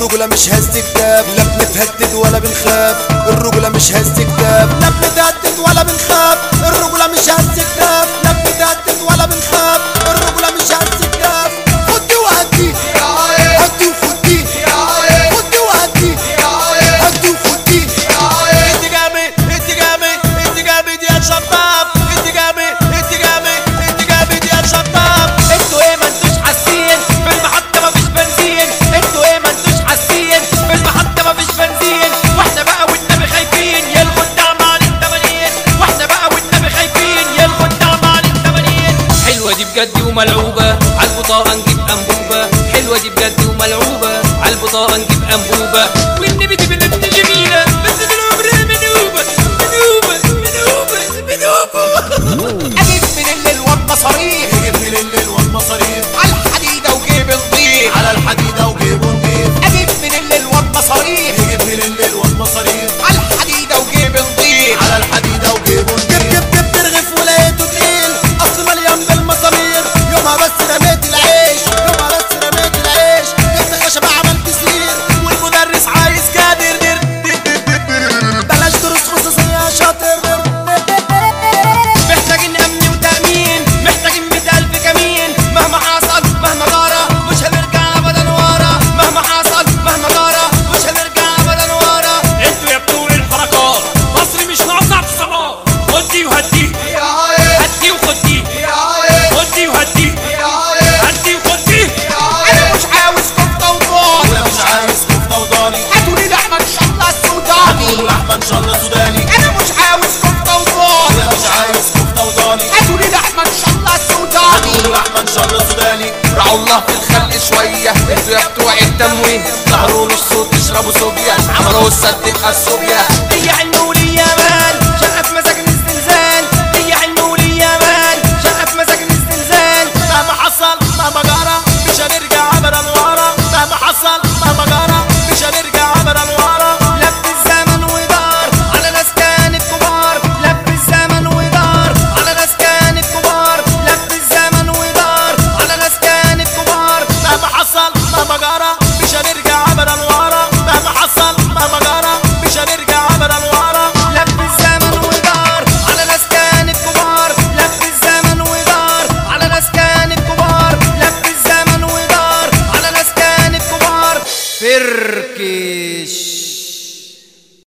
الرجولة مش هز كتاب لا بنتهدد ولا بنخاف الرجولة مش هز كتاب لا بنتهدد ولا بنخاف الرجولة مش هز كتاب لا بنتهدد ولا بنخاف الرجولة مش هز كتاب خدي وهدي هدي وخدي خدي وهدي هدي وخدي انت جامد انت جامد انت جامد يا شباب انت جامد انت جامد انت جامد يا شباب انتوا ايه ما انتوش حاسين في المحطة مفيش بنزين انتوا ايه ما انتوش حاسين في المحطة مفيش بنزين واحنا بقى والنبي خايفين يلغوا الدعم عن التمانين واحنا بقى والنبي خايفين يلغوا الدعم عن التمانين حلوة دي بجد وملعوبة عالبطاقة نجيب أنبوبة حلوة دي بجد وملعوبة عالبطاقة نجيب أنبوبة والنبي دي بنت جميلة بس بالعمر منوبة منوبة منوبة منوبة اجيب من الليل والمصاريف يجيب من الليل والمصاريف على الحديده وجيب نضيف على الحديدة وجيبه نضيف اجيب من الليل والمصاريف يجيب من الليل والمصاريف على الحديده وجيب نضيف على الحديدة وجيبه نضيف جيب جيب جيب ترغف ولقيته تقيل اصل مليان بالمسامير يومها بس رميت العيش يومها بس رميت العيش جبت خشبة عملت سرير والمدرس عايز كادر در بلاش دروس خصوصية يا شاطر محتاجين امن وتامين محتاجين مئة الف كمين مهما حصل مهما جرى مش هنرجع ابدا ورا مهما حصل مهما جرى مش هنرجع ابدا ورا انتوا يا بتوع الحركات مصر مش ناقصه اتصالات خدي وهدي هدي وخدي خدي وهدي هدي وخدي انا مش عاوز كفته وضاني ولا مش عايز كفتة وضاني هاتوا لي لحمه ان شاء الله السوداني هاتوا لحمة ان شاء الله سوداني انا مش عاوز كفته وضاني ولا مش عايز كفتة وضاني هاتوا لي لحمه ان شاء الله السوداني هاتوا لحمة ان شاء الله سوداني رعوا الله في الخلق شويه انتوا يا بتوع التموين ظهروا له الصوت يشربوا صوبيا عملوا السد يبقى الصوبيا هي عنولي يا مان شقة في مساكن الزنزان هي عنولي يا مان شقة في مساكن الزنزان مهما حصل مهما جرى مش هنرجع ابدا ورا مهما حصل مهما جرى مش هنرجع ابدا ورا لف الزمن ودار على ناس كانت كبار لف الزمن ودار على ناس كانت كبار لف الزمن ودار على ناس كانت كبار مهما حصل مهما جرى مش هنرجع ابدا ورا مهما حصل مهما جرى مش هنرجع ابدا ورا لف الزمن ودار على ناس كانت كبار لف الزمن ودار على ناس كانت كبار لف الزمن ودار على ناس كانت كبار فركي